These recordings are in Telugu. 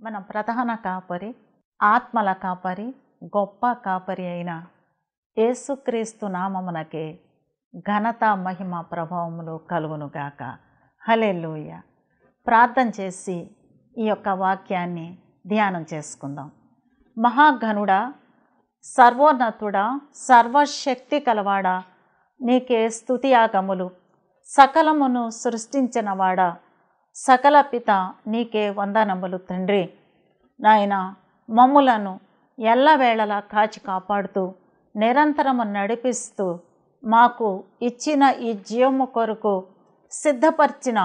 మన ప్రధాన కాపరి ఆత్మల కాపరి గొప్ప కాపరి అయిన యేసుక్రీస్తు నామమునకే ఘనత మహిమ ప్రభావములు కలుగునుగాక హలెల్లుయ ప్రార్థన చేసి ఈ యొక్క వాక్యాన్ని ధ్యానం చేసుకుందాం మహాఘనుడా సర్వోన్నతుడా సర్వశక్తి కలవాడా నీకే స్తుతియాగములు సకలమును సృష్టించినవాడా సకల పిత నీకే వందనములు తండ్రి నాయన మమ్ములను ఎల్లవేళలా కాచి కాపాడుతూ నిరంతరము నడిపిస్తూ మాకు ఇచ్చిన ఈ జీవము కొరకు సిద్ధపరిచిన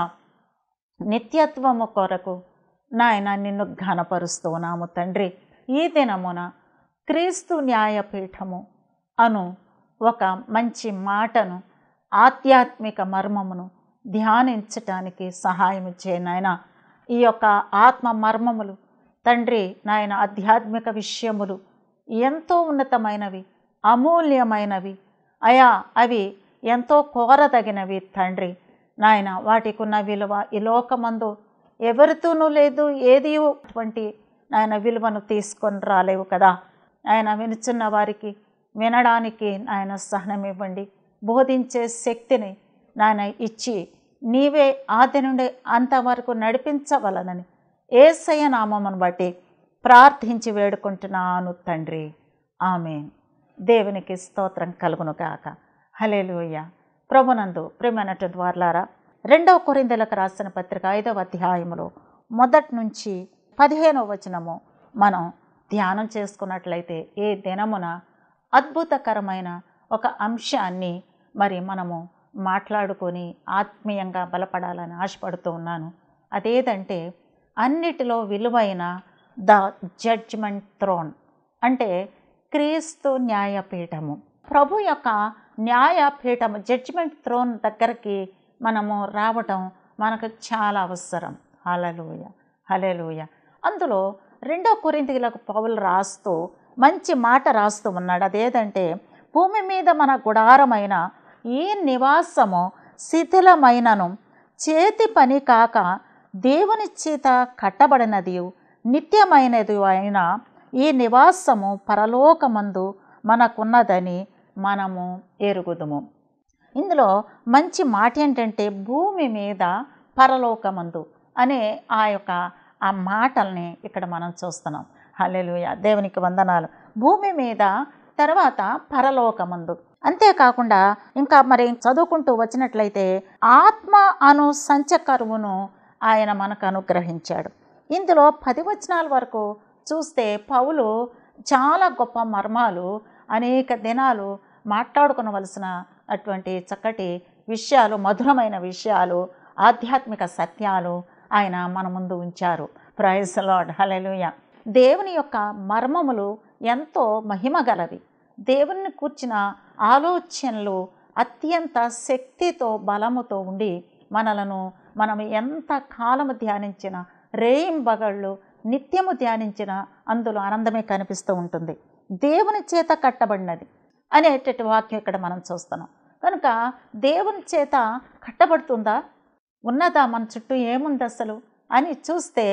నిత్యత్వము కొరకు నాయన నిన్ను ఘనపరుస్తున్నాము తండ్రి ఈ దినమున క్రీస్తు న్యాయపీఠము అను ఒక మంచి మాటను ఆధ్యాత్మిక మర్మమును ధ్యానించటానికి సహాయం చేయనాయన ఈ యొక్క ఆత్మ మర్మములు తండ్రి నాయన ఆధ్యాత్మిక విషయములు ఎంతో ఉన్నతమైనవి అమూల్యమైనవి అయా అవి ఎంతో కోరదగినవి తండ్రి నాయన వాటికి ఉన్న విలువ ఈ లోకమందు ఎవరితోనూ లేదు ఏది అటువంటి నాయన విలువను తీసుకొని రాలేవు కదా ఆయన వినుచున్న వారికి వినడానికి ఆయన సహనం ఇవ్వండి బోధించే శక్తిని నాయన ఇచ్చి నీవే ఆది నుండి అంతవరకు నడిపించవలనని ఏసయ్య నామమును బట్టి ప్రార్థించి వేడుకుంటున్నాను తండ్రి ఆమె దేవునికి స్తోత్రం కలుగును గాక హలేలుయ్య ప్రభునందు ప్రేమైనటు ద్వార్లారా రెండవ కొరిందలకు రాసిన పత్రిక ఐదవ అధ్యాయములో మొదటి నుంచి పదిహేనవ వచనము మనం ధ్యానం చేసుకున్నట్లయితే ఏ దినమున అద్భుతకరమైన ఒక అంశాన్ని మరి మనము మాట్లాడుకొని ఆత్మీయంగా బలపడాలని ఆశపడుతూ ఉన్నాను అదేదంటే అన్నిటిలో విలువైన ద జడ్జ్మెంట్ థ్రోన్ అంటే క్రీస్తు న్యాయపీఠము ప్రభు యొక్క న్యాయపీఠము జడ్జిమెంట్ థ్రోన్ దగ్గరికి మనము రావటం మనకు చాలా అవసరం హలలుయ హలెలుయ అందులో రెండో కొరింతలకు పౌలు రాస్తూ మంచి మాట రాస్తూ ఉన్నాడు అదేదంటే భూమి మీద మన గుడారమైన ఈ నివాసము శిథిలమైనను చేతి పని కాక దేవుని చేత కట్టబడినది నిత్యమైనది అయిన ఈ నివాసము పరలోకమందు మనకున్నదని మనము ఎరుగుదుము ఇందులో మంచి మాట ఏంటంటే భూమి మీద పరలోకమందు అనే ఆ యొక్క ఆ మాటల్ని ఇక్కడ మనం చూస్తున్నాం హల్లెలూయ దేవునికి వందనాలు భూమి మీద తర్వాత పరలోకమందు అంతేకాకుండా ఇంకా మరి చదువుకుంటూ వచ్చినట్లయితే ఆత్మ అను సంచకరువును ఆయన మనకు అనుగ్రహించాడు ఇందులో పది వచనాల వరకు చూస్తే పౌలు చాలా గొప్ప మర్మాలు అనేక దినాలు మాట్లాడుకునవలసిన అటువంటి చక్కటి విషయాలు మధురమైన విషయాలు ఆధ్యాత్మిక సత్యాలు ఆయన మన ముందు ఉంచారు ప్రైజ్ లాడ్ హలెలుయ దేవుని యొక్క మర్మములు ఎంతో మహిమగలవి దేవుని కూర్చిన ఆలోచనలు అత్యంత శక్తితో బలముతో ఉండి మనలను మనం ఎంత కాలము ధ్యానించిన రేయింబగళ్ళు నిత్యము ధ్యానించిన అందులో ఆనందమే కనిపిస్తూ ఉంటుంది దేవుని చేత కట్టబడినది అనేటటువంటి వాక్యం ఇక్కడ మనం చూస్తున్నాం కనుక దేవుని చేత కట్టబడుతుందా ఉన్నదా మన చుట్టూ ఏముంది అసలు అని చూస్తే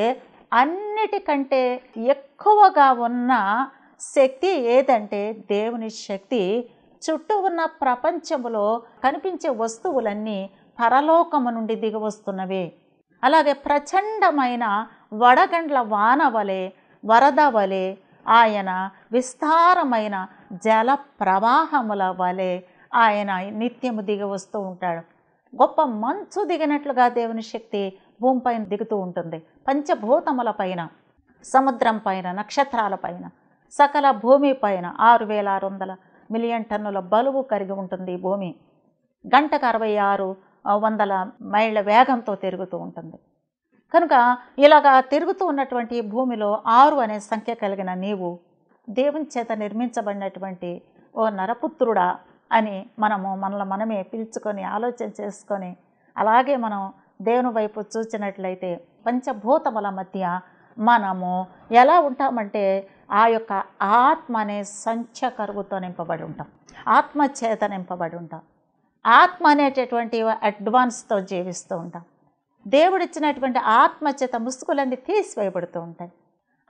అన్నిటికంటే ఎక్కువగా ఉన్న శక్తి ఏదంటే దేవుని శక్తి చుట్టూ ఉన్న ప్రపంచంలో కనిపించే వస్తువులన్నీ పరలోకము నుండి దిగవస్తున్నవే అలాగే ప్రచండమైన వడగండ్ల వాన వలె వరద వలె ఆయన విస్తారమైన జల ప్రవాహముల వలె ఆయన నిత్యము దిగి వస్తూ ఉంటాడు గొప్ప మంచు దిగినట్లుగా దేవుని శక్తి భూమిపైన దిగుతూ ఉంటుంది పంచభూతముల పైన సముద్రం పైన నక్షత్రాల పైన సకల భూమి పైన ఆరు వేల ఆరు వందల మిలియన్ టన్నుల బలువు కరిగి ఉంటుంది ఈ భూమి గంటకు అరవై ఆరు వందల మైళ్ళ వేగంతో తిరుగుతూ ఉంటుంది కనుక ఇలాగా తిరుగుతూ ఉన్నటువంటి భూమిలో ఆరు అనే సంఖ్య కలిగిన నీవు దేవుని చేత నిర్మించబడినటువంటి ఓ నరపుత్రుడా అని మనము మనల్ని మనమే పిలుచుకొని ఆలోచన చేసుకొని అలాగే మనం దేవుని వైపు చూసినట్లయితే పంచభూతముల మధ్య మనము ఎలా ఉంటామంటే ఆ యొక్క ఆత్మ అనే సంచకరువుతో నింపబడి ఉంటాం ఆత్మ చేత నింపబడి ఉంటాం ఆత్మ అనేటటువంటి అడ్వాన్స్తో జీవిస్తూ ఉంటాం దేవుడిచ్చినటువంటి ఆత్మ చేత ముసుగులన్నీ తీసివేయబడుతూ ఉంటాయి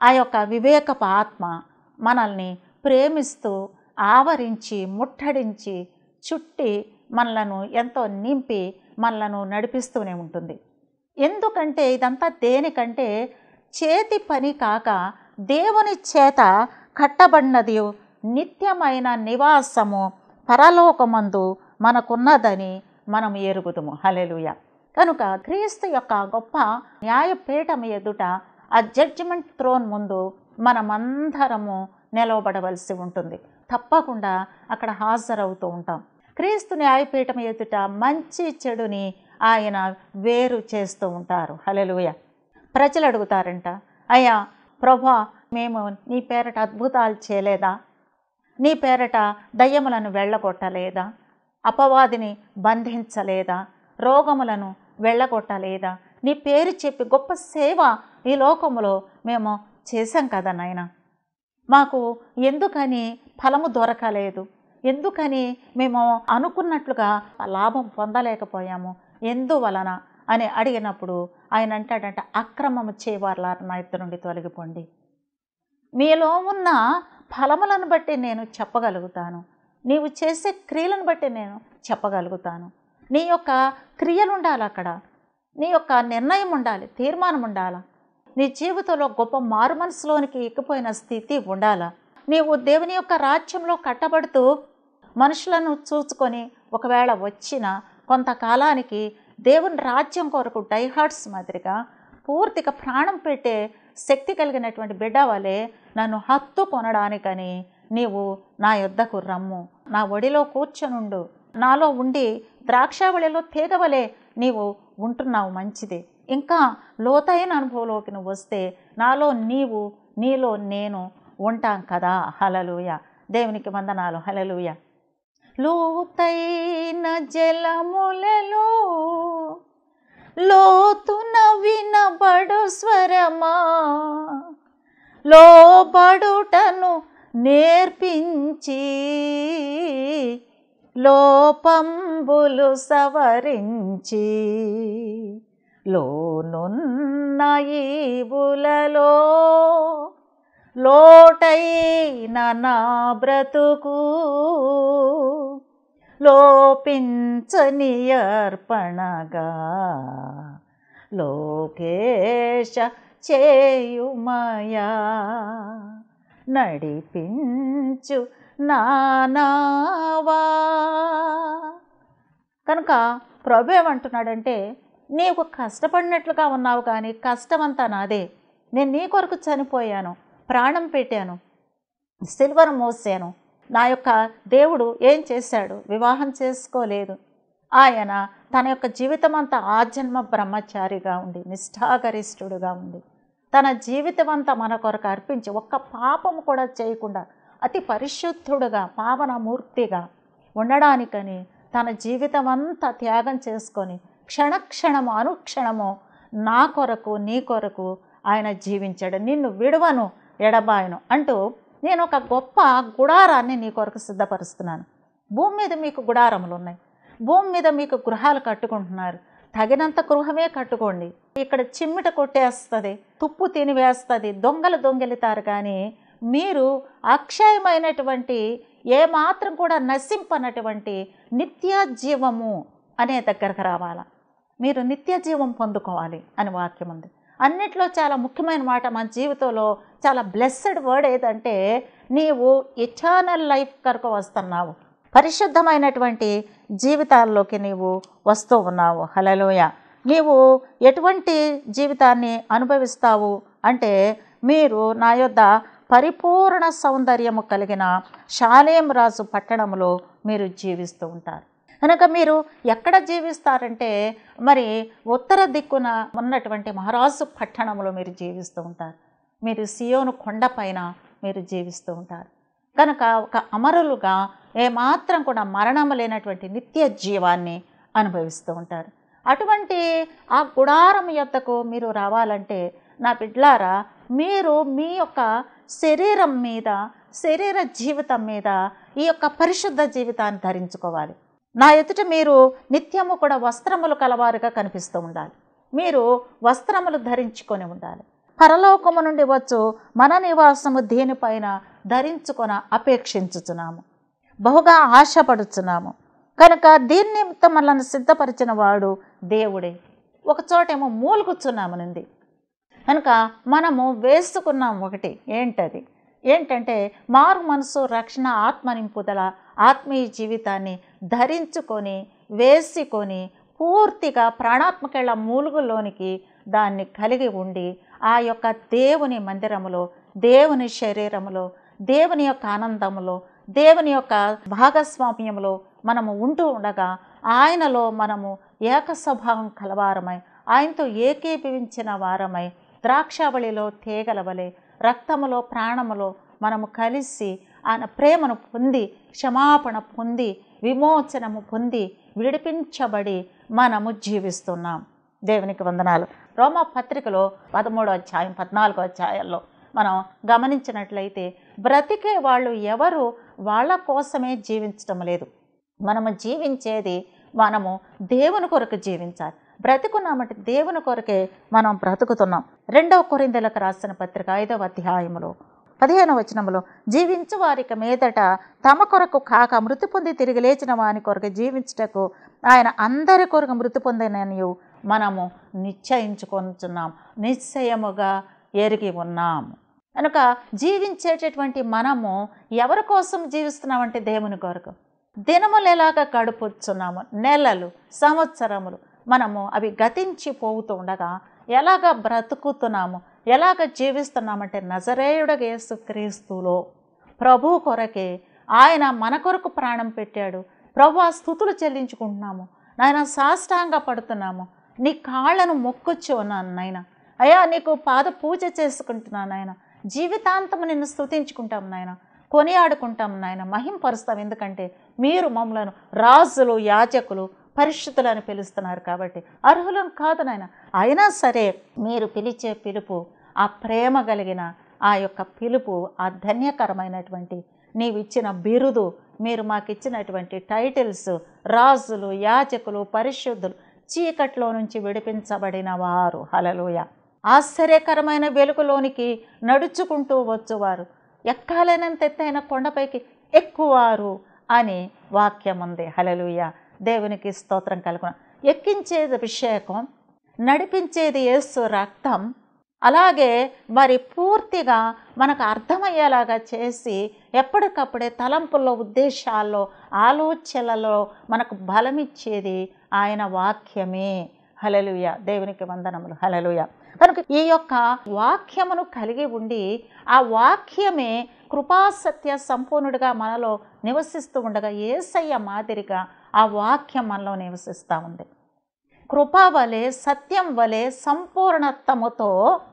ఆ యొక్క వివేకపు ఆత్మ మనల్ని ప్రేమిస్తూ ఆవరించి ముట్టడించి చుట్టి మనలను ఎంతో నింపి మనలను నడిపిస్తూనే ఉంటుంది ఎందుకంటే ఇదంతా దేనికంటే చేతి పని కాక దేవుని చేత కట్టబడినది నిత్యమైన నివాసము పరలోకమందు మనకున్నదని మనం ఎరుగుదుము హలెలుయ కనుక క్రీస్తు యొక్క గొప్ప న్యాయపీఠం ఎదుట ఆ జడ్జిమెంట్ థ్రోన్ ముందు మనమందరము నిలవబడవలసి ఉంటుంది తప్పకుండా అక్కడ హాజరవుతూ ఉంటాం క్రీస్తు న్యాయపీఠం ఎదుట మంచి చెడుని ఆయన వేరు చేస్తూ ఉంటారు హలెలుయ ప్రజలు అడుగుతారంట అయ్యా ప్రభా మేము నీ పేరట అద్భుతాలు చేయలేదా నీ పేరట దయ్యములను వెళ్ళగొట్టలేదా అపవాదిని బంధించలేదా రోగములను వెళ్ళగొట్టలేదా నీ పేరు చెప్పి గొప్ప సేవ ఈ లోకములో మేము చేశాం కదా నాయన మాకు ఎందుకని ఫలము దొరకలేదు ఎందుకని మేము అనుకున్నట్లుగా లాభం పొందలేకపోయాము ఎందువలన అని అడిగినప్పుడు ఆయన అంటాడంట అక్రమము చేయవారులారు నా ఇద్దరు నుండి తొలగిపోండి మీలో ఉన్న ఫలములను బట్టి నేను చెప్పగలుగుతాను నీవు చేసే క్రియలను బట్టి నేను చెప్పగలుగుతాను నీ యొక్క క్రియలు ఉండాలి అక్కడ నీ యొక్క నిర్ణయం ఉండాలి తీర్మానం ఉండాలా నీ జీవితంలో గొప్ప మారు మనసులోనికి ఎక్కిపోయిన స్థితి ఉండాలా నీవు దేవుని యొక్క రాజ్యంలో కట్టబడుతూ మనుషులను చూసుకొని ఒకవేళ వచ్చిన కొంతకాలానికి దేవుని రాజ్యం కొరకు డైహార్ట్స్ మాదిరిగా పూర్తిగా ప్రాణం పెట్టే శక్తి కలిగినటువంటి బిడ్డ వలె నన్ను హత్తు కొనడానికని నీవు నా యొద్దకు రమ్ము నా ఒడిలో కూర్చొనుండు నాలో ఉండి ద్రాక్షావళిలో తీగవలే నీవు ఉంటున్నావు మంచిది ఇంకా లోతైన అనుభవంలోకి నువ్వు వస్తే నాలో నీవు నీలో నేను ఉంటాం కదా హలలుయ దేవునికి వందనాలు హలలుయ లోతైన జలములలో లోతున వినబడు స్వరమా లోబడుటను నేర్పించి లోపంబులు సవరించి లోనున్న ఈవులలో లోటైన నా బ్రతుకు లోపించని అర్పణగా లోకేశ చేయుమయా నడిపించు నానావా కనుక ప్రభు ఏమంటున్నాడంటే నీవు కష్టపడినట్లుగా ఉన్నావు కానీ కష్టమంతా నాదే నేను నీ కొరకు చనిపోయాను ప్రాణం పెట్టాను సిల్వర్ మోసాను నా యొక్క దేవుడు ఏం చేశాడు వివాహం చేసుకోలేదు ఆయన తన యొక్క జీవితం అంతా ఆజన్మ బ్రహ్మచారిగా ఉండి నిష్ఠాగరిష్ఠుడుగా ఉండి తన జీవితం అంతా మన కొరకు అర్పించి ఒక్క పాపము కూడా చేయకుండా అతి పరిశుద్ధుడుగా పావనమూర్తిగా ఉండడానికని తన జీవితం అంతా త్యాగం చేసుకొని క్షణక్షణము అనుక్షణము నా కొరకు నీ కొరకు ఆయన జీవించాడు నిన్ను విడువను ఎడబాయను అంటూ నేను ఒక గొప్ప గుడారాన్ని నీ కొరకు సిద్ధపరుస్తున్నాను భూమి మీద మీకు గుడారములు ఉన్నాయి భూమి మీద మీకు గృహాలు కట్టుకుంటున్నారు తగినంత గృహమే కట్టుకోండి ఇక్కడ చిమ్మిట కొట్టేస్తుంది తుప్పు తినివేస్తుంది దొంగలు దొంగలితారు కానీ మీరు అక్షయమైనటువంటి ఏమాత్రం కూడా నశింపనటువంటి నిత్య జీవము అనే దగ్గరకు రావాలా మీరు నిత్య జీవం పొందుకోవాలి అని వాక్యం ఉంది అన్నిట్లో చాలా ముఖ్యమైన మాట మన జీవితంలో చాలా బ్లెస్సెడ్ వర్డ్ ఏదంటే నీవు ఇటర్నల్ లైఫ్ కొరకు వస్తున్నావు పరిశుద్ధమైనటువంటి జీవితాల్లోకి నీవు వస్తూ ఉన్నావు హలలోయ నీవు ఎటువంటి జీవితాన్ని అనుభవిస్తావు అంటే మీరు నా యొద్ద పరిపూర్ణ సౌందర్యము కలిగిన షాలేం రాజు పట్టణంలో మీరు జీవిస్తూ ఉంటారు కనుక మీరు ఎక్కడ జీవిస్తారంటే మరి ఉత్తర దిక్కున ఉన్నటువంటి మహారాజు పట్టణంలో మీరు జీవిస్తూ ఉంటారు మీరు సియోను కొండపైన మీరు జీవిస్తూ ఉంటారు కనుక ఒక అమరులుగా ఏమాత్రం కూడా మరణం లేనటువంటి నిత్య జీవాన్ని అనుభవిస్తూ ఉంటారు అటువంటి ఆ గుడారం యొద్దకు మీరు రావాలంటే నా బిడ్లారా మీరు మీ యొక్క శరీరం మీద శరీర జీవితం మీద ఈ యొక్క పరిశుద్ధ జీవితాన్ని ధరించుకోవాలి నా ఎదుట మీరు నిత్యము కూడా వస్త్రములు కలవారుగా కనిపిస్తూ ఉండాలి మీరు వస్త్రములు ధరించుకొని ఉండాలి పరలోకము నుండి వచ్చు మన నివాసము దీనిపైన ధరించుకొన అపేక్షించుచున్నాము బహుగా ఆశపడుచున్నాము కనుక దీని నిమిత్తం మనల్ని సిద్ధపరిచిన వాడు దేవుడే ఒక చోటేమో మూలుగుచున్నామనింది కనుక మనము వేసుకున్నాం ఒకటి ఏంటది ఏంటంటే మారు మనసు రక్షణ ఆత్మ నింపుదల ఆత్మీయ జీవితాన్ని ధరించుకొని వేసుకొని పూర్తిగా ప్రాణాత్మకళ మూలుగులోనికి దాన్ని కలిగి ఉండి ఆ యొక్క దేవుని మందిరములో దేవుని శరీరములో దేవుని యొక్క ఆనందములో దేవుని యొక్క భాగస్వామ్యములో మనము ఉంటూ ఉండగా ఆయనలో మనము ఏక స్వభావం కలవారమై ఆయనతో ఏకీభవించిన వారమై ద్రాక్షావళిలో తీగల వలె రక్తములో ప్రాణములో మనము కలిసి ఆయన ప్రేమను పొంది క్షమాపణ పొంది విమోచనము పొంది విడిపించబడి మనము జీవిస్తున్నాం దేవునికి వందనాలు రోమ పత్రికలో పదమూడో అధ్యాయం పద్నాలుగో అధ్యాయాల్లో మనం గమనించినట్లయితే బ్రతికే వాళ్ళు ఎవరు వాళ్ళ కోసమే జీవించడం లేదు మనము జీవించేది మనము దేవుని కొరకు జీవించాలి బ్రతుకున్నామంటే దేవుని కొరకే మనం బ్రతుకుతున్నాం రెండవ కొరిందెలకు రాసిన పత్రిక ఐదవ అధ్యాయములో పదిహేను వచనములో జీవించు వారికి మీదట తమ కొరకు కాక మృతి పొంది తిరిగి లేచిన వాని కొరకు జీవించుటకు ఆయన అందరి కొరకు మృతి పొందిననియు మనము నిశ్చయించుకొనుచున్నాం నిశ్చయముగా ఎరిగి ఉన్నాము కనుక జీవించేటటువంటి మనము ఎవరి కోసం జీవిస్తున్నామంటే దేవుని కొరకు దినములు ఎలాగ గడుపుతున్నాము నెలలు సంవత్సరములు మనము అవి గతించిపోతూ ఉండగా ఎలాగ బ్రతుకుతున్నాము ఎలాగ జీవిస్తున్నామంటే నజరేయుడగ యేసు క్రీస్తులో ప్రభు కొరకే ఆయన మన కొరకు ప్రాణం పెట్టాడు ప్రభు ఆ స్థుతులు చెల్లించుకుంటున్నాము నాయన సాష్టాంగ పడుతున్నాము నీ కాళ్ళను మొక్కొచ్చు అన్నాను నాయన అయ్యా నీకు పాద పూజ చేసుకుంటున్నాను నాయన జీవితాంతం నిన్ను స్థుతించుకుంటాం నాయన కొనియాడుకుంటాం నాయన మహింపరుస్తాం ఎందుకంటే మీరు మమ్మలను రాజులు యాజకులు పరిశుద్ధులని పిలుస్తున్నారు కాబట్టి అర్హులను కాదు నాయన అయినా సరే మీరు పిలిచే పిలుపు ఆ ప్రేమ కలిగిన ఆ యొక్క పిలుపు ఆ ధన్యకరమైనటువంటి నీవిచ్చిన బిరుదు మీరు మాకు ఇచ్చినటువంటి టైటిల్స్ రాజులు యాజకులు పరిశుద్ధులు చీకట్లో నుంచి విడిపించబడిన వారు హలలోయ ఆశ్చర్యకరమైన వెలుగులోనికి నడుచుకుంటూ వచ్చువారు ఎక్కాలైనంత ఎత్తైన కొండపైకి ఎక్కువారు అని వాక్యం ఉంది హలలుయ దేవునికి స్తోత్రం కలుగున ఎక్కించేది అభిషేకం నడిపించేది యేసు రక్తం అలాగే మరి పూర్తిగా మనకు అర్థమయ్యేలాగా చేసి ఎప్పటికప్పుడే తలంపుల్లో ఉద్దేశాల్లో ఆలోచనలలో మనకు బలమిచ్చేది ఆయన వాక్యమే హలలుయ దేవునికి వందనములు హలలుయ కనుక ఈ యొక్క వాక్యమును కలిగి ఉండి ఆ వాక్యమే కృపాసత్య సంపూర్ణుడిగా మనలో నివసిస్తూ ఉండగా ఏసయ్య మాదిరిగా ఆ వాక్యం మనలో నివసిస్తూ ఉంది కృపా వలె సత్యం వలె సంపూర్ణత్వముతో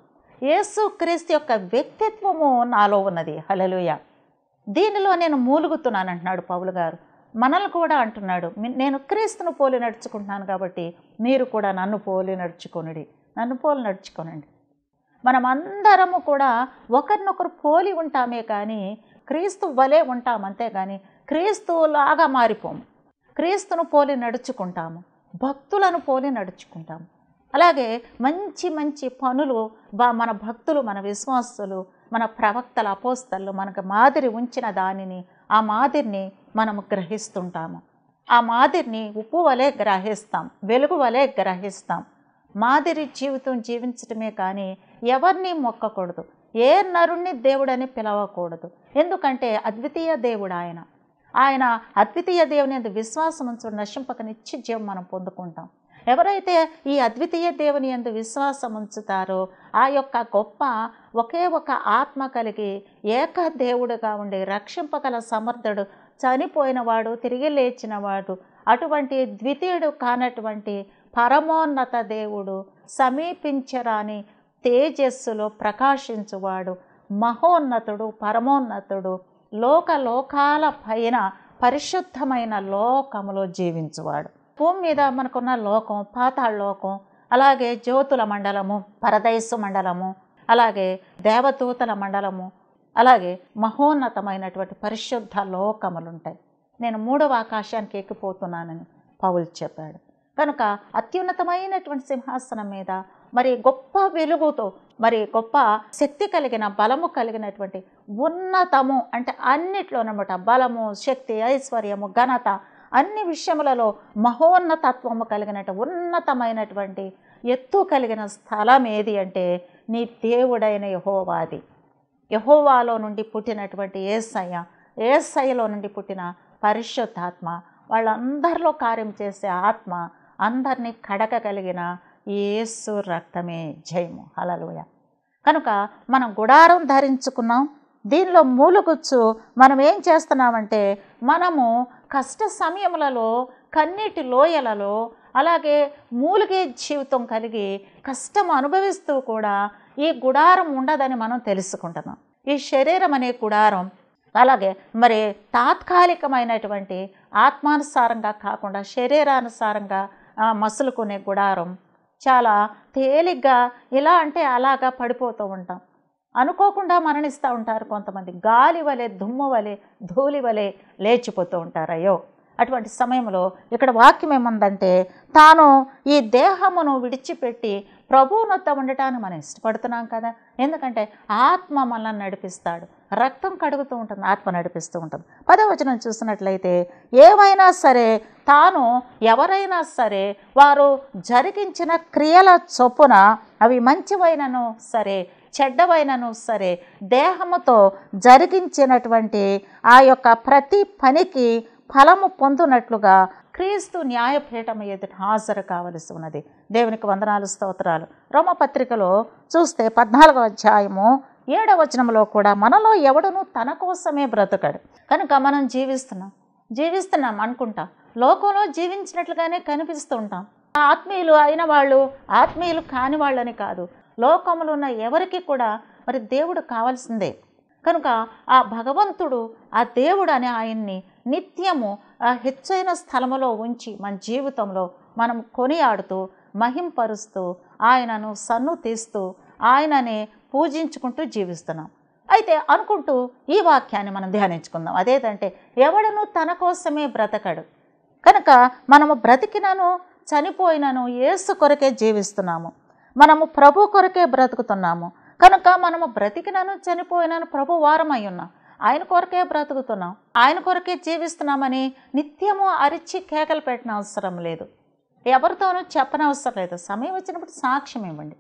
యేసుక్రీస్తు యొక్క వ్యక్తిత్వము నాలో ఉన్నది హలలుయ దీనిలో నేను మూలుగుతున్నాను అంటున్నాడు పౌలు గారు మనల్ని కూడా అంటున్నాడు "మీ- నేను క్రీస్తును పోలి నడుచుకుంటున్నాను కాబట్టి మీరు కూడా నన్ను పోలి నడుచుకొనుడి నన్ను పోలి నడుచుకోనండి మనం అందరము కూడా ఒకరినొకరు పోలి ఉంటామే కానీ క్రీస్తు వలె ఉంటాం అంతే కానీ క్రీస్తులాగా మారిపోము క్రీస్తును పోలి నడుచుకుంటాము భక్తులను పోలి నడుచుకుంటాము అలాగే మంచి మంచి పనులు బా మన భక్తులు మన విశ్వాసులు మన ప్రవక్తల అపోస్తలు మనకు మాదిరి ఉంచిన దానిని ఆ మాదిరిని మనము గ్రహిస్తుంటాము ఆ మాదిరిని ఉప్పు వలె గ్రహిస్తాం వెలుగు వలె గ్రహిస్తాం మాదిరి జీవితం జీవించటమే కానీ ఎవరిని మొక్కకూడదు ఏ నరుణ్ణి దేవుడని పిలవకూడదు ఎందుకంటే అద్వితీయ దేవుడు ఆయన ఆయన అద్వితీయ దేవుని అందు విశ్వాసం ఉంచు నశింపక నిత్య జీవం మనం పొందుకుంటాం ఎవరైతే ఈ అద్వితీయ దేవుని ఎందు విశ్వాసం ఉంచుతారో ఆ యొక్క గొప్ప ఒకే ఒక ఆత్మ కలిగి ఏక దేవుడుగా ఉండి రక్షింపగల సమర్థుడు చనిపోయినవాడు తిరిగి లేచినవాడు అటువంటి ద్వితీయుడు కానటువంటి పరమోన్నత దేవుడు సమీపించరాని తేజస్సులో ప్రకాశించువాడు మహోన్నతుడు పరమోన్నతుడు లోక లోకాల పైన పరిశుద్ధమైన లోకములో జీవించువాడు భూమి మీద మనకున్న లోకం పాతాళ లోకం అలాగే జ్యోతుల మండలము పరదైసు మండలము అలాగే దేవదూతల మండలము అలాగే మహోన్నతమైనటువంటి పరిశుద్ధ లోకములు ఉంటాయి నేను మూడవ ఆకాశానికి ఎక్కిపోతున్నానని పౌలు చెప్పాడు కనుక అత్యున్నతమైనటువంటి సింహాసనం మీద మరి గొప్ప వెలుగుతో మరి గొప్ప శక్తి కలిగిన బలము కలిగినటువంటి ఉన్నతము అంటే అన్నిట్లోనమాట బలము శక్తి ఐశ్వర్యము ఘనత అన్ని విషయములలో మహోన్నతత్వము కలిగినట్టు ఉన్నతమైనటువంటి ఎత్తు కలిగిన స్థలం ఏది అంటే నీ దేవుడైన యహోవాది యహోవాలో నుండి పుట్టినటువంటి ఏసయ్య ఏసయ్యలో నుండి పుట్టిన పరిశుద్ధాత్మ వాళ్ళందరిలో కార్యం చేసే ఆత్మ అందరినీ కడగగలిగిన యేసు రక్తమే జయము హలలుయ కనుక మనం గుడారం ధరించుకున్నాం దీనిలో మూలుగుచ్చు మనం ఏం చేస్తున్నామంటే మనము కష్ట సమయములలో కన్నీటి లోయలలో అలాగే మూలిగే జీవితం కలిగి కష్టం అనుభవిస్తూ కూడా ఈ గుడారం ఉండదని మనం తెలుసుకుంటున్నాం ఈ శరీరం అనే గుడారం అలాగే మరి తాత్కాలికమైనటువంటి ఆత్మానుసారంగా కాకుండా శరీరానుసారంగా ఆ, మసులుకునే గుడారం చాలా తేలిగ్గా ఇలా అంటే అలాగా పడిపోతూ ఉంటాం అనుకోకుండా మరణిస్తూ ఉంటారు కొంతమంది గాలి వలె దుమ్ము వలె ధూళి వలె లేచిపోతూ ఉంటారు అయ్యో అటువంటి సమయంలో ఇక్కడ వాక్యం ఏముందంటే తాను ఈ దేహమును విడిచిపెట్టి ప్రభువునొద్ద ఉండటానికి మనం ఇష్టపడుతున్నాం కదా ఎందుకంటే ఆత్మ మనల్ని నడిపిస్తాడు రక్తం కడుగుతూ ఉంటుంది ఆత్మ నడిపిస్తూ ఉంటుంది పదవచనం చూసినట్లయితే ఏవైనా సరే తాను ఎవరైనా సరే వారు జరిగించిన క్రియల చొప్పున అవి మంచివైనను సరే చెడ్డవైనను సరే దేహముతో జరిగించినటువంటి ఆ యొక్క ప్రతి పనికి ఫలము పొందునట్లుగా క్రీస్తు న్యాయపీఠం ఎదుట హాజరు కావలసి ఉన్నది దేవునికి వందనాలు స్తోత్రాలు రోమపత్రికలో చూస్తే పద్నాలుగో అధ్యాయము ఏడవ వచనంలో కూడా మనలో ఎవడును తన కోసమే బ్రతకడు కనుక మనం జీవిస్తున్నాం జీవిస్తున్నాం అనుకుంటాం లోకంలో జీవించినట్లుగానే కనిపిస్తూ ఉంటాం ఆత్మీయులు అయిన వాళ్ళు ఆత్మీయులు కాని వాళ్ళని కాదు లోకములో ఉన్న ఎవరికి కూడా మరి దేవుడు కావాల్సిందే కనుక ఆ భగవంతుడు ఆ దేవుడు అనే ఆయన్ని నిత్యము ఆ హెచ్చైన స్థలములో ఉంచి మన జీవితంలో మనం కొనియాడుతూ మహింపరుస్తూ ఆయనను సన్ను తీస్తూ ఆయనని పూజించుకుంటూ జీవిస్తున్నాం అయితే అనుకుంటూ ఈ వాక్యాన్ని మనం ధ్యానించుకుందాం అదేంటంటే ఎవడను తన కోసమే బ్రతకడు కనుక మనము బ్రతికినను చనిపోయినను యేసు కొరకే జీవిస్తున్నాము మనము ప్రభు కొరకే బ్రతుకుతున్నాము కనుక మనము బ్రతికినను చనిపోయినను ప్రభు వారమై ఉన్నాం ఆయన కొరకే బ్రతుకుతున్నాం ఆయన కొరకే జీవిస్తున్నామని నిత్యము అరిచి కేకలు పెట్టిన అవసరం లేదు ఎవరితోనూ చెప్పనవసరం లేదు సమయం వచ్చినప్పుడు సాక్ష్యం ఇవ్వండి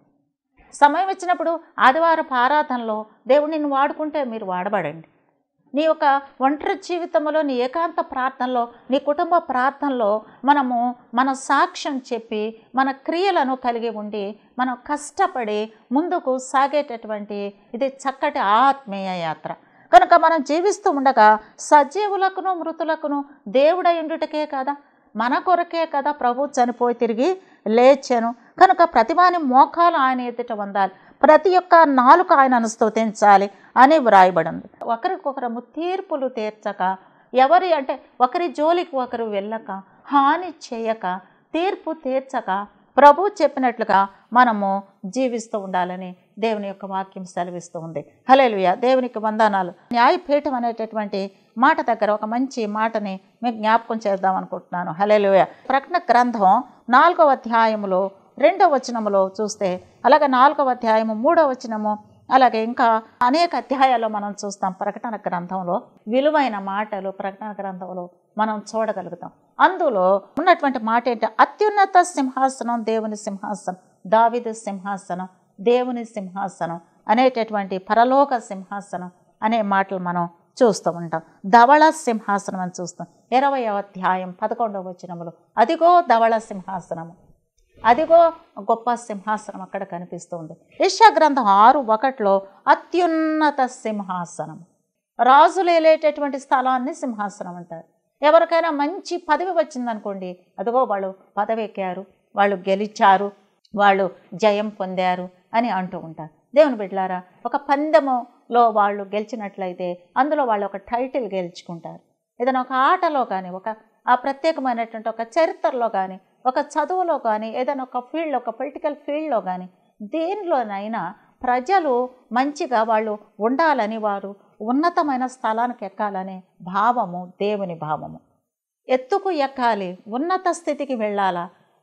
సమయం వచ్చినప్పుడు ఆదివారపు ఆరాధనలో దేవుడు నిన్ను వాడుకుంటే మీరు వాడబడండి నీ యొక్క ఒంటరి జీవితంలో నీ ఏకాంత ప్రార్థనలో నీ కుటుంబ ప్రార్థనలో మనము మన సాక్ష్యం చెప్పి మన క్రియలను కలిగి ఉండి మనం కష్టపడి ముందుకు సాగేటటువంటి ఇది చక్కటి ఆత్మీయ యాత్ర కనుక మనం జీవిస్తూ ఉండగా సజీవులకును మృతులకును దేవుడయుండుటకే కదా మన కొరకే కదా ప్రభు చనిపోయి తిరిగి లేచాను కనుక ప్రతివాని మోకాలు ఆయన ఎదుట పొందాలి ప్రతి ఒక్క నాలుక ఆయనను స్తుతించాలి అని వ్రాయబడింది ఒకరికొకరము తీర్పులు తీర్చక ఎవరి అంటే ఒకరి జోలికి ఒకరు వెళ్ళక హాని చేయక తీర్పు తీర్చక ప్రభు చెప్పినట్లుగా మనము జీవిస్తూ ఉండాలని దేవుని యొక్క వాక్యం సెలవిస్తూ ఉంది హలేలుయ దేవునికి వందనాలు న్యాయపీఠం అనేటటువంటి మాట దగ్గర ఒక మంచి మాటని మీకు జ్ఞాపకం చేద్దాం అనుకుంటున్నాను హలేలుయ ప్రకటన గ్రంథం నాలుగవ అధ్యాయములో రెండవ వచనములో చూస్తే అలాగే నాలుగవ అధ్యాయము మూడవ వచనము అలాగే ఇంకా అనేక అధ్యాయాల్లో మనం చూస్తాం ప్రకటన గ్రంథంలో విలువైన మాటలు ప్రకటన గ్రంథంలో మనం చూడగలుగుతాం అందులో ఉన్నటువంటి మాట ఏంటి అత్యున్నత సింహాసనం దేవుని సింహాసనం దావిదు సింహాసనం దేవుని సింహాసనం అనేటటువంటి పరలోక సింహాసనం అనే మాటలు మనం చూస్తూ ఉంటాం ధవళ సింహాసనం అని చూస్తాం ఇరవై అధ్యాయం పదకొండవ వచనములు అదిగో ధవళ సింహాసనము అదిగో గొప్ప సింహాసనం అక్కడ కనిపిస్తుంది యెషయా గ్రంథం ఆరు ఒకటిలో అత్యున్నత సింహాసనం రాజులు వెళ్ళేటటువంటి స్థలాన్ని సింహాసనం అంటారు ఎవరికైనా మంచి పదవి వచ్చిందనుకోండి అదిగో వాళ్ళు పదవి ఎక్కారు వాళ్ళు గెలిచారు వాళ్ళు జయం పొందారు అని అంటూ ఉంటారు దేవుని బిడ్డలారా ఒక పందెములో వాళ్ళు గెలిచినట్లయితే అందులో వాళ్ళు ఒక టైటిల్ గెలుచుకుంటారు ఏదైనా ఒక ఆటలో కానీ ఒక ఆ ప్రత్యేకమైనటువంటి ఒక చరిత్రలో కానీ ఒక చదువులో కానీ ఏదైనా ఒక ఫీల్డ్ ఒక పొలిటికల్ ఫీల్డ్లో కానీ దేనిలోనైనా ప్రజలు మంచిగా వాళ్ళు ఉండాలని వారు ఉన్నతమైన స్థలానికి ఎక్కాలనే భావము దేవుని భావము ఎత్తుకు ఎక్కాలి ఉన్నత స్థితికి వెళ్ళాలా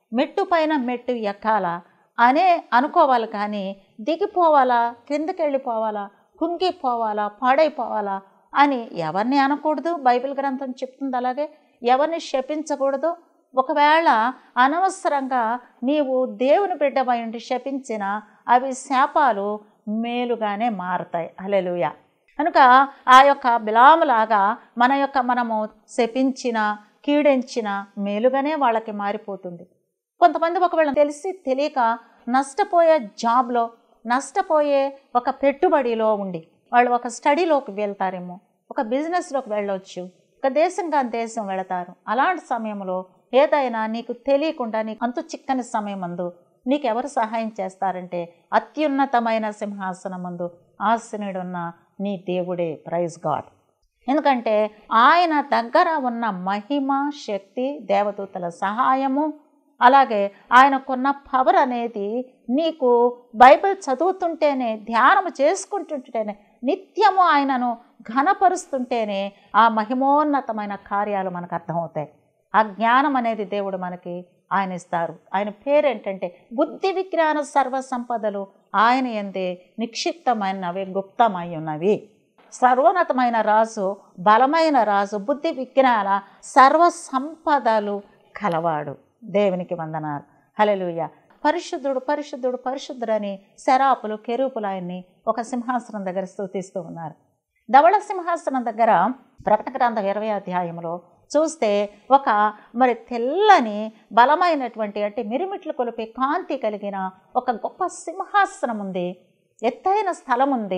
మెట్టు పైన మెట్టు ఎక్కాలా అనే అనుకోవాలి కానీ దిగిపోవాలా కిందకి వెళ్ళిపోవాలా కుంగిపోవాలా పాడైపోవాలా అని ఎవరిని అనకూడదు బైబిల్ గ్రంథం చెప్తుంది అలాగే ఎవరిని శపించకూడదు ఒకవేళ అనవసరంగా నీవు దేవుని బిడ్డమై ఉండి శపించిన అవి శాపాలు మేలుగానే మారతాయి అలెలుయ కనుక ఆ యొక్క బిలాములాగా మన యొక్క మనము శపించిన కీడించిన మేలుగానే వాళ్ళకి మారిపోతుంది కొంతమంది ఒకవేళ తెలిసి తెలియక నష్టపోయే జాబ్లో నష్టపోయే ఒక పెట్టుబడిలో ఉండి వాళ్ళు ఒక స్టడీలోకి వెళ్తారేమో ఒక బిజినెస్లోకి వెళ్ళొచ్చు ఒక దేశం కాని దేశం వెళతారు అలాంటి సమయంలో ఏదైనా నీకు తెలియకుండా నీకు అంతు చిక్కని సమయం అందు నీకెవరు సహాయం చేస్తారంటే అత్యున్నతమైన సింహాసనం ముందు ఆసనుడున్న నీ దేవుడే ప్రైజ్ గాడ్ ఎందుకంటే ఆయన దగ్గర ఉన్న మహిమ శక్తి దేవదూతల సహాయము అలాగే ఆయనకున్న పవర్ అనేది నీకు బైబిల్ చదువుతుంటేనే ధ్యానం చేసుకుంటుంటేనే నిత్యము ఆయనను ఘనపరుస్తుంటేనే ఆ మహిమోన్నతమైన కార్యాలు మనకు అర్థమవుతాయి ఆ జ్ఞానం అనేది దేవుడు మనకి ఆయన ఇస్తారు ఆయన పేరేంటంటే బుద్ధి విజ్ఞాన సర్వ సంపదలు ఆయన ఎందే నిక్షిప్తమైనవి గుప్తమై ఉన్నవి సర్వోన్నతమైన రాజు బలమైన రాజు బుద్ధి విజ్ఞాన సర్వ సంపదలు కలవాడు దేవునికి వందనాలు హలెలుయ పరిశుద్ధుడు పరిశుద్ధుడు పరిశుద్ధుడని శరాపులు కెరూపులు ఆయన్ని ఒక సింహాసనం దగ్గర స్థుతిస్తూ ఉన్నారు ధవళ సింహాసనం దగ్గర ప్రకటన గ్రంథం ఇరవై అధ్యాయంలో చూస్తే ఒక మరి తెల్లని బలమైనటువంటి అంటే మిరిమిట్లు కొలిపే కాంతి కలిగిన ఒక గొప్ప సింహాసనం ఉంది ఎత్తైన స్థలం ఉంది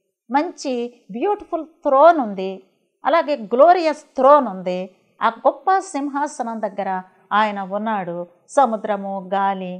మంచి బ్యూటిఫుల్ థ్రోన్ ఉంది అలాగే గ్లోరియస్ థ్రోన్ ఉంది ఆ గొప్ప సింహాసనం దగ్గర ఆయన ఉన్నాడు సముద్రము గాలి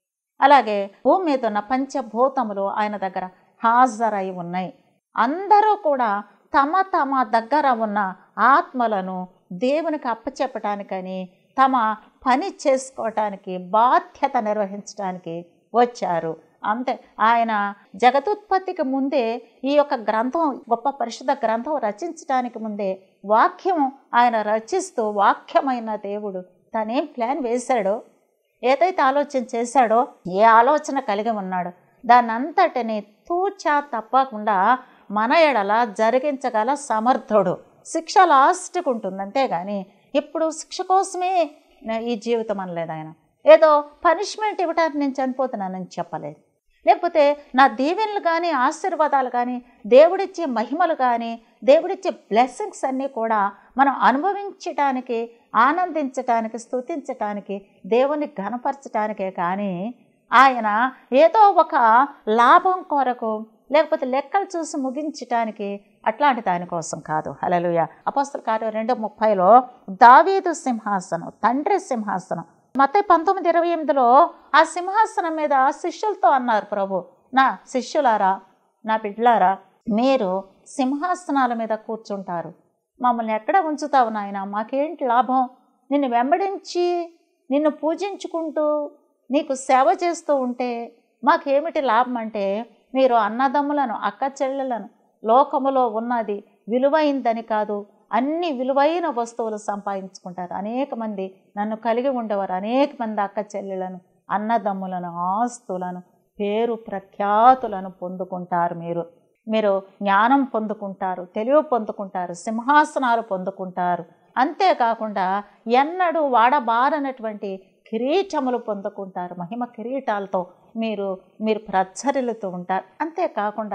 అలాగే భూమి మీద ఉన్న పంచభూతములు ఆయన దగ్గర హాజరై ఉన్నాయి అందరూ కూడా తమ తమ దగ్గర ఉన్న ఆత్మలను దేవునికి అప్పచెప్పటానికని తమ పని చేసుకోవటానికి బాధ్యత నిర్వహించడానికి వచ్చారు అంతే ఆయన జగతుత్పత్తికి ముందే ఈ యొక్క గ్రంథం గొప్ప పరిశుద్ధ గ్రంథం రచించడానికి ముందే వాక్యం ఆయన రచిస్తూ వాక్యమైన దేవుడు తనేం ప్లాన్ వేశాడో ఏదైతే ఆలోచన చేశాడో ఏ ఆలోచన కలిగి ఉన్నాడో దాన్ని అంతటిని తూచా తప్పకుండా మన ఎడల జరిగించగల సమర్థుడు శిక్ష లాస్ట్కి ఉంటుంది అంతేగాని ఇప్పుడు శిక్ష కోసమే ఈ జీవితం అనలేదు ఆయన ఏదో పనిష్మెంట్ ఇవ్వడానికి నేను చనిపోతున్నానని చెప్పలేదు లేకపోతే నా దీవెనలు కానీ ఆశీర్వాదాలు కానీ దేవుడిచ్చే మహిమలు కానీ దేవుడిచ్చే బ్లెస్సింగ్స్ అన్నీ కూడా మనం అనుభవించటానికి ఆనందించటానికి స్తుతించటానికి దేవుని ఘనపరచటానికే కానీ ఆయన ఏదో ఒక లాభం కొరకు లేకపోతే లెక్కలు చూసి ముగించటానికి అట్లాంటి దానికోసం కాదు హలలుయ అపస్తుల కార్యం రెండు ముప్పైలో దావీదు సింహాసనం తండ్రి సింహాసనం మత పంతొమ్మిది ఇరవై ఎనిమిదిలో ఆ సింహాసనం మీద శిష్యులతో అన్నారు ప్రభు నా శిష్యులారా నా బిడ్డలారా మీరు సింహాసనాల మీద కూర్చుంటారు మమ్మల్ని ఎక్కడ ఉంచుతావు నాయన మాకేంటి లాభం నిన్ను వెంబడించి నిన్ను పూజించుకుంటూ నీకు సేవ చేస్తూ ఉంటే మాకేమిటి లాభం అంటే మీరు అన్నదమ్ములను అక్క చెల్లెలను లోకములో ఉన్నది విలువైందని కాదు అన్ని విలువైన వస్తువులు సంపాదించుకుంటారు అనేక మంది నన్ను కలిగి ఉండేవారు అనేక మంది అక్క చెల్లెలను అన్నదమ్ములను ఆస్తులను పేరు ప్రఖ్యాతులను పొందుకుంటారు మీరు మీరు జ్ఞానం పొందుకుంటారు తెలివి పొందుకుంటారు సింహాసనాలు పొందుకుంటారు అంతేకాకుండా ఎన్నడూ వాడబారనటువంటి కిరీటములు పొందుకుంటారు మహిమ కిరీటాలతో మీరు మీరు ప్రచ్చరిల్లుతూ ఉంటారు అంతేకాకుండా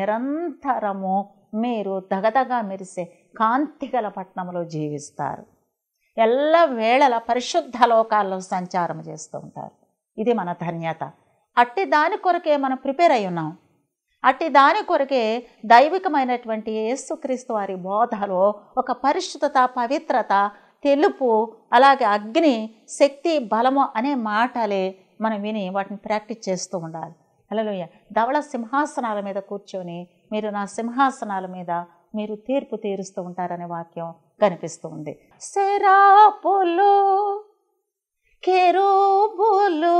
నిరంతరము మీరు దగదగా మెరిసే కాంతిగల పట్టణంలో జీవిస్తారు ఎల్ల వేళల పరిశుద్ధ లోకాల్లో సంచారం చేస్తూ ఉంటారు ఇది మన ధన్యత అట్టి దాని కొరకే మనం ప్రిపేర్ అయి ఉన్నాం అట్టి దాని కొరకే దైవికమైనటువంటి యేసుక్రీస్తు వారి బోధలో ఒక పరిశుద్ధత పవిత్రత తెలుపు అలాగే అగ్ని శక్తి బలము అనే మాటలే మనం విని వాటిని ప్రాక్టీస్ చేస్తూ ఉండాలి హలోయ ధవళ సింహాసనాల మీద కూర్చొని మీరు నా సింహాసనాల మీద మీరు తీర్పు తీరుస్తూ ఉంటారనే వాక్యం కనిపిస్తూ ఉంది శరాపులు కెరూబులు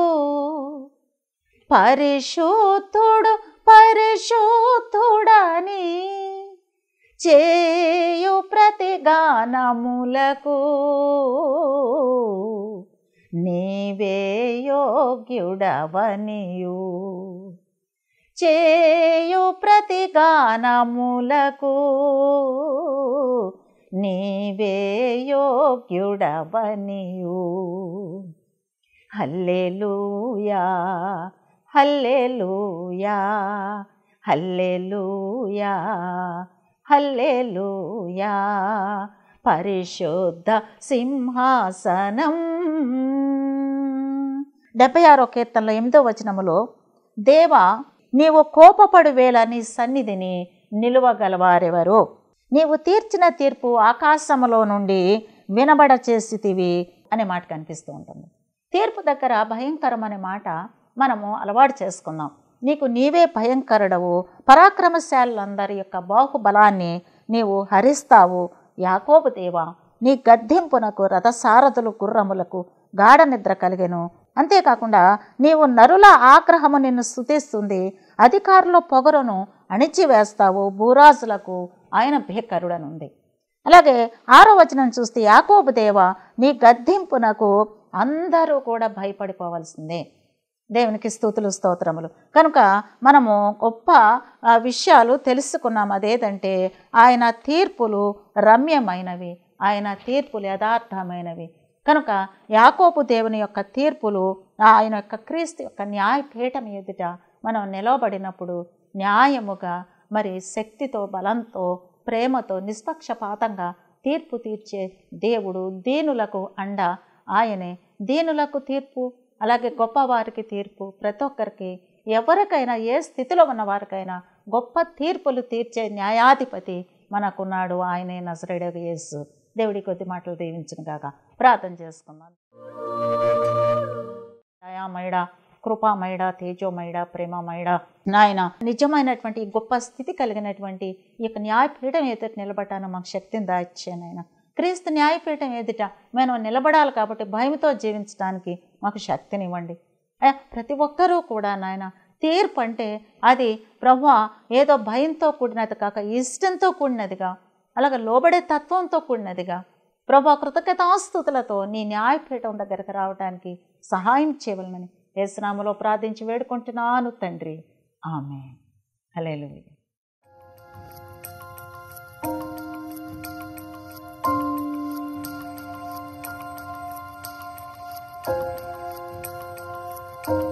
పరిశుద్ధుడు పరిశుద్ధుడని చేయు ప్రతిగానములకు నీవే యోగ్యుడవనియు చేయు ప్రతిగానములకు నీవే యోగ్యుడవనియు హల్లెలూయా హల్లెలూయా హల్లెలూయా హల్లెలూయా పరిశుద్ధ సింహాసనం డెబ్బై ఆరో కీర్తనలో ఎనిమిదో వచనములో దేవా నీవు కోపపడు వేళ నీ సన్నిధిని నిలువగలవారెవరు నీవు తీర్చిన తీర్పు ఆకాశములో నుండి వినబడ చేసితివి అనే మాట కనిపిస్తూ ఉంటుంది తీర్పు దగ్గర భయంకరం అనే మాట మనము అలవాటు చేసుకుందాం నీకు నీవే భయంకరుడవు పరాక్రమశాలందరి యొక్క బాహుబలాన్ని నీవు హరిస్తావు యాకోబు దేవా నీ గద్దెంపునకు రథసారథులు గుర్రములకు గాఢ నిద్ర కలిగెను అంతేకాకుండా నీవు నరుల ఆగ్రహము నిన్ను స్థుతిస్తుంది అధికారుల పొగరును అణిచివేస్తావు భూరాజులకు ఆయన భీకరుడనుంది అలాగే ఆరో వచనం చూస్తే యాకోబు దేవ నీ గద్దింపునకు అందరూ కూడా భయపడిపోవాల్సిందే దేవునికి స్థుతులు స్తోత్రములు కనుక మనము గొప్ప ఆ, విషయాలు తెలుసుకున్నాం అదేదంటే ఆయన తీర్పులు రమ్యమైనవి ఆయన తీర్పులు యథార్థమైనవి కనుక యాకోబు దేవుని యొక్క తీర్పులు ఆయన యొక్క క్రీస్తు యొక్క న్యాయపీఠం ఎదుట మనం నిలవబడినప్పుడు న్యాయముగా మరి శక్తితో బలంతో ప్రేమతో నిష్పక్షపాతంగా తీర్పు తీర్చే దేవుడు దీనులకు అండ ఆయనే దీనులకు తీర్పు అలాగే గొప్పవారికి తీర్పు ప్రతి ఒక్కరికి ఎవరికైనా ఏ స్థితిలో ఉన్న వారికైనా గొప్ప తీర్పులు తీర్చే న్యాయాధిపతి మనకున్నాడు ఆయనే నజరేడగు యేసు దేవుడి కొద్ది మాటలు దీవించును గాక ప్రార్థన చేసుకున్నాను దయామయుడ కృపామయుడ తేజోమయుడ ప్రేమమయుడ నాయన నిజమైనటువంటి ఈ గొప్ప స్థితి కలిగినటువంటి ఈ యొక్క న్యాయపీఠం ఎదుట నిలబడ్డాను మాకు శక్తిని దాయిచ్చానైనా క్రీస్తు న్యాయపీఠం ఎదుట మేము నిలబడాలి కాబట్టి భయంతో జీవించడానికి మాకు శక్తినివ్వండి అయ్యా, ప్రతి ఒక్కరూ కూడా నాయన తీర్పు అంటే అది ప్రభు ఏదో భయంతో కూడినది కాక ఇష్టంతో కూడినదిగా అలాగే లోబడే తత్వంతో కూడినదిగా ప్రభా కృతజ్ఞతాస్తుతులతో నీ న్యాయపీఠం దగ్గరకు రావడానికి సహాయం చేయవలనని యేసునామలో ప్రార్థించి వేడుకుంటున్నాను తండ్రి ఆమె హల్లెలూయా thank you